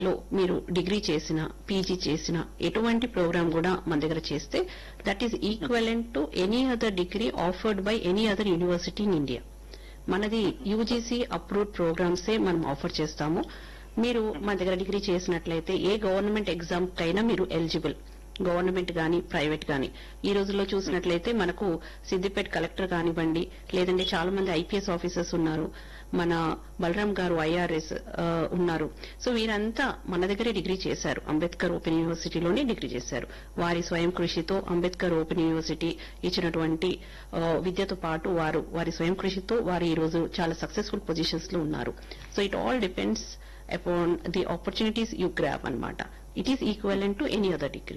లో మీరు డిగ్రీ చేసిన పీజీ చేసిన ఎటువంటి ప్రోగ్రామ్ కూడా మన దగ్గర చేస్తే that is equivalent to any other degree offered by any other university in India మనది యూజీసీ అప్రూవ్డ్ ప్రోగ్రామ్సే మనం ఆఫర్ చేస్తాము మీరు మన దగ్గర డిగ్రీ చేసినట్లయితే ఏ గవర్నమెంట్ ఎగ్జామ్ కైనా మీరు ఎలిజిబుల్ గవర్నమెంట్ గాని ప్రైవేట్ గాని ఈ రోజుల్లో చూసినట్లయితే మనకు సిద్దిపేట కలెక్టర్ కానివ్వండి లేదంటే చాలా మంది ఐపీఎస్ ఆఫీసర్స్ ఉన్నారు మన బలరాం గారు ఐఆర్ఎస్ ఉన్నారు సో వీరంతా మన దగ్గరే డిగ్రీ చేశారు అంబేద్కర్ ఓపెన్ యూనివర్సిటీలోనే డిగ్రీ చేశారు వారి స్వయం కృషితో అంబేద్కర్ ఓపెన్ యూనివర్సిటీ ఇచ్చినటువంటి ఆ, విద్యతో పాటు వారు వారి స్వయం కృషితో వారు ఈ రోజు చాలా సక్సెస్ఫుల్ పొజిషన్స్ లో ఉన్నారు so it all depends upon the opportunities you grab అన్నమాట it is equivalent to any other degree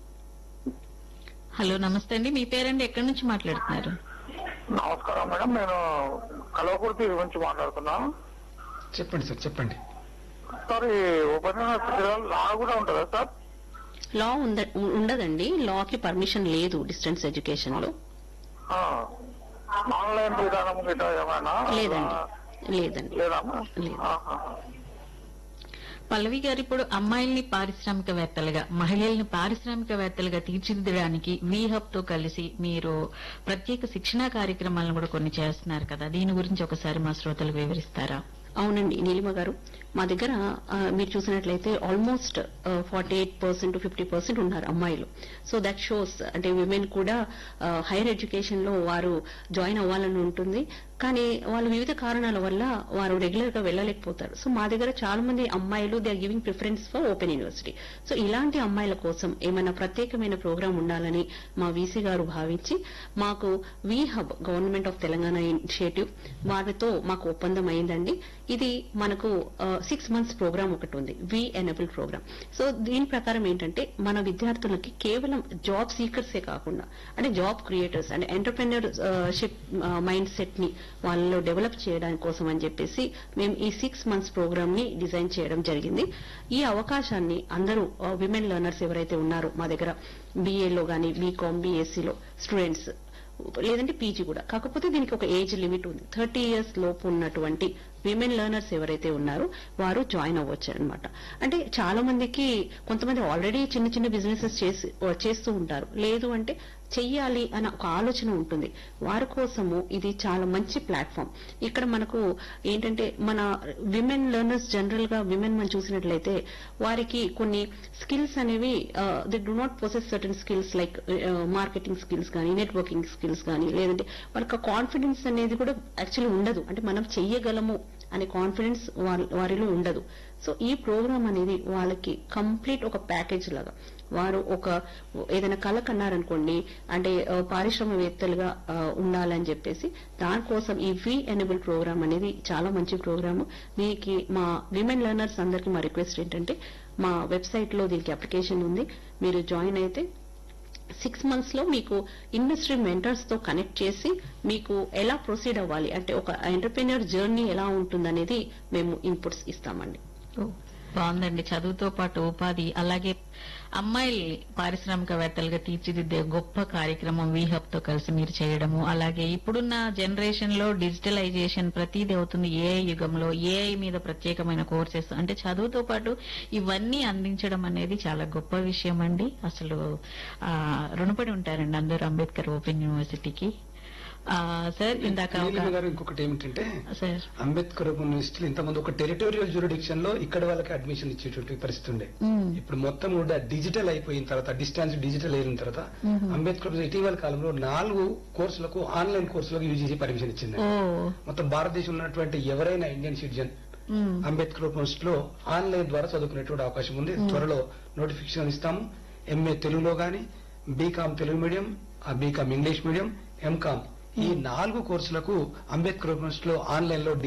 hello నమస్తే అండి మీ పేరండి ఎక్కడి నుంచి మాట్లాడుతున్నారు నమస్కారం మేడం నేను కలవకుర్తి గురించి మాట్లాడుతున్నా చెప్పండి సార్ చెప్పండి సార్ ఈ ఉపన్యాస లా కూడా ఉంటుందా సార్ లా ఉంద- ఉండదండి లాకి పర్మిషన్ లేదు డిస్టెన్స్ ఎడ్యుకేషన్ లో ఆ, ఆన్లైన్ విధానం గిట్ట ఏమైనా లేదండి లేదండి లేదా లేదు. ఆహా. పల్లవి గారు ఇప్పుడు అమ్మాయిల్ని పారిశ్రామికవేత్తలుగా మహిళల్ని పారిశ్రామికవేత్తలుగా తీర్చిదిద్దడానికి వీ హబ్ తో కలిసి మీరు ప్రత్యేక శిక్షణా కార్యక్రమాలను కూడా కొన్ని చేస్తున్నారు కదా దీని గురించి ఒకసారి మా శ్రోతలకు వివరిస్తారా అవునండి నీలిమ గారు మా దగ్గర ఆ, మీరు చూసినట్లయితే almost forty eight percent fifty percent ఉన్నారు అమ్మాయిలు సో దట్ షోస్ అంటే విమెన్ కూడా హైయర్ ఎడ్యుకేషన్ లో వారు జాయిన్ అవ్వాలని ఉంటుంది కానీ వాళ్ళు వివిధ కారణాల వల్ల వారు రెగ్యులర్ గా వెళ్ళలేకపోతారు సో మా దగ్గర చాలా మంది అమ్మాయిలు they are giving preference for open university so ఇలాంటి అమ్మాయిల కోసం ఏమైనా ప్రత్యేకమైన ప్రోగ్రాం ఉండాలని మా వీసీ గారు భావించి మాకు we hub government of Telangana initiative వారితో మాకు ఒప్పందం అయిందండి ఇది మనకు సిక్స్ మంత్స్ ప్రోగ్రామ్ ఒకటి ఉంది వి ఎనబుల్ ప్రోగ్రామ్ సో దీని ప్రకారం ఏంటంటే మన విద్యార్థులకి కేవలం జాబ్ సీకర్సే కాకుండా అంటే జాబ్ క్రియేటర్స్ అంటే ఎంటర్ప్రెన్యూర్ షిప్ మైండ్ సెట్ ని వాళ్ళలో డెవలప్ చేయడానికి కోసం అని చెప్పేసి మేము ఈ సిక్స్ మంత్స్ ప్రోగ్రామ్ ని డిజైన్ చేయడం జరిగింది ఈ అవకాశాన్ని అందరూ విమెన్ లెర్నర్స్ ఎవరైతే ఉన్నారో మా దగ్గర బీఏలో గానీ బీకామ్ బీఎస్సీలో స్టూడెంట్స్ లేదంటే పీజీ కూడా కాకపోతే దీనికి ఒక ఏజ్ లిమిట్ ఉంది థర్టీ ఇయర్స్ లోపు ఉన్నటువంటి విమెన్ లెర్నర్స్ ఎవరైతే ఉన్నారో వారు జాయిన్ అవ్వచ్చు అనమాట అంటే చాలా మందికి కొంతమంది ఆల్రెడీ చిన్న చిన్న బిజినెసెస్ చేసి చేస్తూ ఉంటారు లేదు అంటే చెయ్యాలి అన్న ఒక ఆలోచన ఉంటుంది వారి కోసము ఇది చాలా మంచి ప్లాట్ఫామ్ ఇక్కడ మనకు ఏంటంటే మన విమెన్ లెర్నర్స్ జనరల్ గా విమెన్ మనం చూసినట్లయితే వారికి కొన్ని స్కిల్స్ అనేవి they do not possess certain skills like marketing skills కానీ నెట్వర్కింగ్ స్కిల్స్ కానీ లేదంటే వాళ్ళకి కాన్ఫిడెన్స్ అనేది కూడా యాక్చువల్లీ ఉండదు అంటే మనం చెయ్యగలము అనే కాన్ఫిడెన్స్ వారిలో ఉండదు సో ఈ ప్రోగ్రామ్ అనేది వాళ్ళకి కంప్లీట్ ఒక ప్యాకేజ్ లాగా వారు ఒక ఏదైనా కళ కన్నారనుకోండి అంటే ఆ, పారిశ్రామికవేత్తలుగా ఆ, ఉండాలని చెప్పేసి దానికోసం ఈ వి ఎనబుల్ ప్రోగ్రామ్ అనేది చాలా మంచి ప్రోగ్రామ్ దీనికి మా విమెన్ లెర్నర్స్ అందరికీ మా రిక్వెస్ట్ ఏంటంటే మా వెబ్సైట్ లో దీనికి అప్లికేషన్ ఉంది మీరు జాయిన్ అయితే సిక్స్ మంత్స్ లో మీకు ఇండస్ట్రీ మెంటర్స్ తో కనెక్ట్ చేసి మీకు ఎలా ప్రొసీడ్ అవ్వాలి అంటే ఒక ఎంటర్ప్రెన్యూర్ జర్నీ ఎలా ఉంటుందనేది మేము ఇన్పుట్స్ ఇస్తామండి బాగుందండి చదువుతో పాటు ఉపాధి అలాగే అమ్మాయిల్ని పారిశ్రామికవేత్తలుగా తీర్చిదిద్దే గొప్ప కార్యక్రమం వీహబ్ తో కలిసి మీరు చేయడము అలాగే ఇప్పుడున్న జనరేషన్ లో డిజిటలైజేషన్ ప్రతిదీ అవుతుంది ఏఐ యుగంలో ఏఐ మీద ప్రత్యేకమైన కోర్సెస్ అంటే చదువుతో పాటు ఇవన్నీ అందించడం అనేది చాలా గొప్ప విషయం అండి అసలు ఆ, రుణపడి ఉంటారండి అందరూ అంబేద్కర్ ఓపెన్ యూనివర్సిటీకి ఆ, సార్ ఇందాక నీలిమ ఒక గారు ఇంకొకటి ఏమిటంటే సార్ అంబేద్కర్ యూనివర్సిటీలో ఇంతమంది ఒక టెరిటోరియల్ జ్యూరిడిక్షన్ లో ఇక్కడ వాళ్ళకి అడ్మిషన్ ఇచ్చేటువంటి పరిస్థితి ఉండే మ్మ్. ఇప్పుడు మొత్తం కూడా డిజిటల్ అయిపోయిన తర్వాత డిస్టాన్స్ డిజిటల్ అయిన తర్వాత అంబేద్కర్ ఇటీవల కాలంలో నాలుగు కోర్సులకు ఆన్లైన్ కోర్సులకు యూజీసీ పర్మిషన్ ఇచ్చింది ఓ మొత్తం భారతదేశంలో ఉన్నటువంటి ఎవరైనా ఇండియన్ సిటిజన్ మ్మ్. అంబేద్కర్ యూనివర్సిటీలో ఆన్లైన్ ద్వారా చదువుకునేటువంటి అవకాశం ఉంది త్వరలో నోటిఫికేషన్ ఇస్తాము ఎంఏ తెలుగులో గాని BCom Telugu medium BCom English medium MCom ఈ నాలుగు కోర్సులకు అంబేద్కర్ యూనివర్సిటీలో ఆన్లైన్ లో